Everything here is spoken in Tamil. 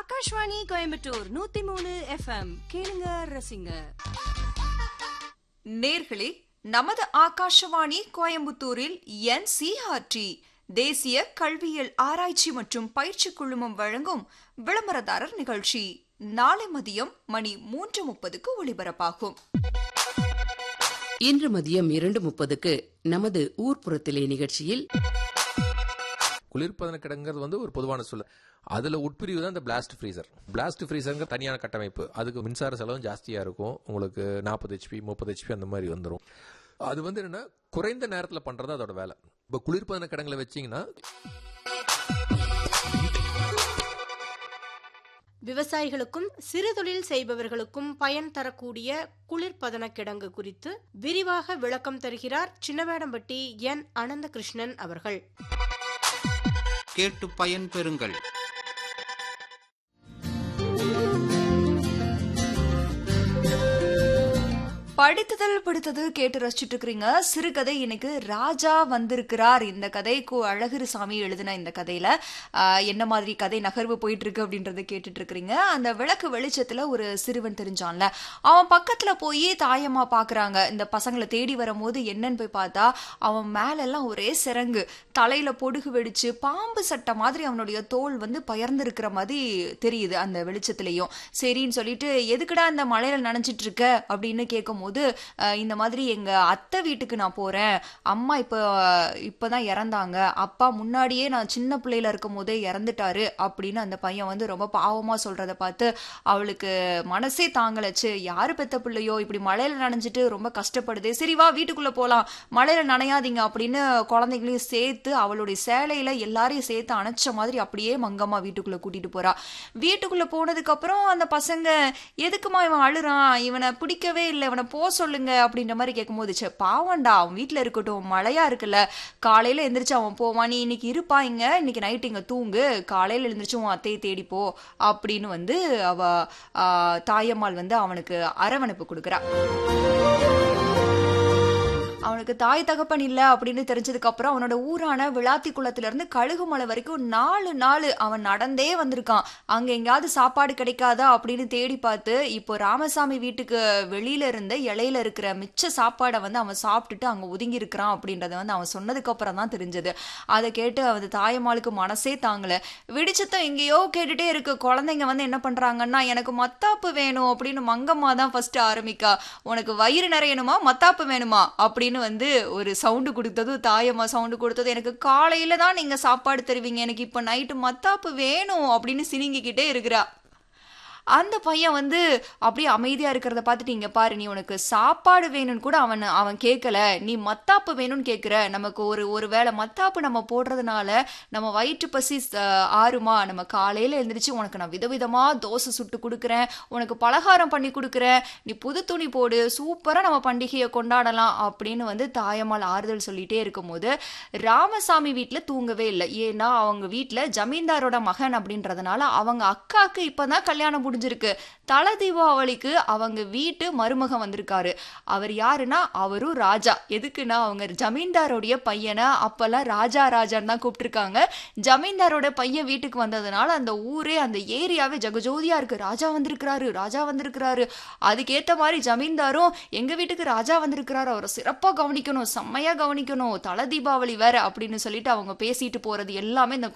ஆகாஷ்வாணி கோயம்புத்தூர் நூத்தி மூணு எஃப்எம் கேளுங்க ரசிங்க நேர்களே நமது ஆகாஷவாணி கோயம்புத்தூரில் என்சிஆர்டி தேசிய கல்வியியல் ஆராய்ச்சி மற்றும் பயிற்சி குழுமம் வழங்கும் விளம்பரதாரர் நிகழ்ச்சி நாளை மதியம் மணி மூன்று முப்பதுக்கு ஒளிபரப்பாகும் இன்று மதியம் இரண்டு முப்பதுக்கு நமது ஊர்ப்புறத்திலே நிகழ்ச்சியில் குளிர்பதன கிடங்கிறது வந்து ஒரு பொதுவான சொல்ல அதுல உட்பிரிவு தான் இந்த பிளாஸ்ட் ஃப்ரீசர் பிளாஸ்ட் ஃப்ரீசருங்க தனியான கட்டமைப்பு அதுக்கு மின்சார செலவும் ஜாஸ்தியா இருக்கும் உங்களுக்கு நாற்பது ஹெச்பி முப்பது ஹெச்பி அந்த மாதிரி வந்துடும் அது வந்து என்னன்னா குறைந்த நேரத்தில் பண்றது அதோட வேலை இப்போ குளிர்பதன கிடங்குல வச்சீங்கன்னா விவசாயிகளுக்கும் சிறுதொழில் செய்பவர்களுக்கும் பயன் தரக்கூடிய குளிர்பதன கிடங்கு குறித்து விரிவாக விளக்கம் தருகிறார் சின்னவேடம்பட்டி என் அனந்தகிருஷ்ணன் அவர்கள் கேட்டு பயன் பெறுங்கள் படித்ததல் பிடித்தது கேட்டு ரசிச்சுட்டு இருக்கிறீங்க சிறுகதை இன்னைக்கு ராஜா வந்திருக்கிறார் இந்த கதை கு அழகிரி சாமி எழுதின இந்த கதையில ஆஹ், என்ன மாதிரி கதை நகர்வு போயிட்டு இருக்கு அப்படின்றத கேட்டுட்டு இருக்கிறீங்க அந்த விளக்கு வெளிச்சத்துல ஒரு சிறுவன் தெரிஞ்சான்ல அவன் பக்கத்துல போய் தாயம்மா பாக்குறாங்க இந்த பசங்களை தேடி வரும்போது என்னன்னு போய் பார்த்தா அவன் மேலெல்லாம் ஒரே சிறங்கு தலையில பொடுகு வெடிச்சு பாம்பு சட்டை மாதிரி அவனுடைய தோல் வந்து பயர்ந்து இருக்கிற மாதிரி தெரியுது அந்த வெளிச்சத்துலயும் சரின்னு சொல்லிட்டு எதுக்குடா இந்த மழையில நனைஞ்சிட்டு இருக்க அப்படின்னு கேட்கும்போது அஹ், இந்த மாதிரி எங்க அத்தை வீட்டுக்கு நான் போறேன் அம்மா இப்போ இப்பதான் இறந்தாங்க அப்பா முன்னாடியே நான் சின்ன பிள்ளையில இருக்கும் போதே இறந்துட்டாரு அப்படின்னு அந்த பையன் வந்து ரொம்ப பாவமா சொல்றத பார்த்து அவளுக்கு மனசே தாங்கலச்சு யாரு பெத்த பிள்ளையோ இப்படி மழையில நனைஞ்சிட்டு ரொம்ப கஷ்டப்படுது சரி வா வீட்டுக்குள்ள போலாம் மழையில நனையாதீங்க அப்படின்னு குழந்தைங்களையும் சேர்த்து அவளுடைய சேலையில எல்லாரையும் சேர்த்து அணைச்ச மாதிரி அப்படியே மங்கம்மா வீட்டுக்குள்ள கூட்டிட்டு போறா வீட்டுக்குள்ள போனதுக்கு அப்புறம் அந்த பசங்க எதுக்குமா இவன் அழுறான் இவனை பிடிக்கவே இல்லை இவனை போ சொல்லுங்க அப்படின்ற மாதிரி கேட்கும்போது சே பாவண்டா அவன் வீட்டுல இருக்கட்டும் மழையா இருக்குல்ல காலையில எந்திரிச்சு அவன் போவான் நீ இன்னைக்கு இருப்பா இங்க இன்னைக்கு நைட் இங்க தூங்கு காலையில எழுந்திரிச்சு உன் அத்தையை தேடி போ அப்படின்னு வந்து அவ ஆ, தாயம்மாள் வந்து அவனுக்கு அரவணைப்பு கொடுக்குறா அவனுக்கு தாய் தகப்பன் இல்ல அப்படின்னு தெரிஞ்சதுக்கு அப்புறம் அவனோட ஊரான விளாத்தி குளத்துல இருந்து கழுகுமலை வரைக்கும் நாலு நாள் அவன் நடந்தே வந்திருக்கான் அங்க எங்கேயாவது சாப்பாடு கிடைக்காதா அப்படின்னு தேடி பார்த்து இப்போ ராமசாமி வீட்டுக்கு வெளியில இருந்த இலையில இருக்கிற மிச்ச சாப்பாடை வந்து அவன் சாப்பிட்டுட்டு அங்க ஒதுங்கி இருக்கிறான் அப்படின்றத வந்து அவன் சொன்னதுக்கு அப்புறம் தான் தெரிஞ்சது அதை கேட்டு அவன் தாயம்மாளுக்கு மனசே தாங்கல விடிச்சத்தம் எங்கேயோ கேட்டுட்டே இருக்கு குழந்தைங்க வந்து என்ன பண்றாங்கன்னா எனக்கு மத்தாப்பு வேணும் அப்படின்னு மங்கம்மா தான் ஃபர்ஸ்ட் ஆரம்பிக்கா உனக்கு வயிறு நிறையணுமா மத்தாப்பு வேணுமா அப்படின்னு வந்து ஒரு சவுண்டு கொடுத்ததும் தாயம்மா சவுண்டு கொடுத்தது எனக்கு காலையில தான் நீங்க சாப்பாடு தருவீங்க எனக்கு இப்ப நைட்டு மத்தாப்பு வேணும் அப்படின்னு சினிங்கிக்கிட்டே இருக்கிறா அந்த பையன் வந்து அப்படியே அமைதியா இருக்கிறத பார்த்துட்டு இங்க பாரு நீ உனக்கு சாப்பாடு வேணும்னு கூட அவன் அவன் கேட்கல நீ மத்தாப்பு வேணும்னு கேட்குற நமக்கு ஒரு ஒரு வேளை மத்தாப்பு நம்ம போடுறதுனால நம்ம வயிற்று பசி அஹ், ஆறுமா நம்ம காலையில எழுந்திரிச்சு உனக்கு நான் விதவிதமா தோசை சுட்டு கொடுக்குறேன் உனக்கு பலகாரம் பண்ணி கொடுக்குறேன் நீ புது துணி போடு சூப்பரா நம்ம பண்டிகையை கொண்டாடலாம் அப்படின்னு வந்து தாயம்மாள் ஆறுதல் சொல்லிட்டே இருக்கும்போது ராமசாமி வீட்டுல தூங்கவே இல்லை ஏன்னா அவங்க வீட்டுல ஜமீன்தாரோட மகன் அப்படின்றதுனால அவங்க அக்காக்கு இப்பதான் கல்யாணம் முடிஞ்சிருக்கு தல தீபாவளிக்கு அவங்க வீட்டு மருமகன் வந்திருக்காரு அவர் யாருன்னா அவரும் ராஜா எதுக்குன்னா அவங்க ஜமீன்தாரோடைய பையனை அப்பெல்லாம் ராஜா ராஜான்னு தான் கூப்பிட்டுருக்காங்க ஜமீன்தாரோட பையன் வீட்டுக்கு வந்ததுனால அந்த ஊரே அந்த ஏரியாவே ஜகஜோதியா இருக்கு ராஜா வந்திருக்கிறாரு ராஜா வந்திருக்கிறாரு அதுக்கேத்த மாதிரி ஜமீன்தாரும் எங்க வீட்டுக்கு ராஜா வந்திருக்கிறாரு அவரை சிறப்பா கவனிக்கணும் செம்மையா கவனிக்கணும் தல தீபாவளி வேற அப்படின்னு சொல்லிட்டு அவங்க பேசிட்டு போறது எல்லாமே இந்த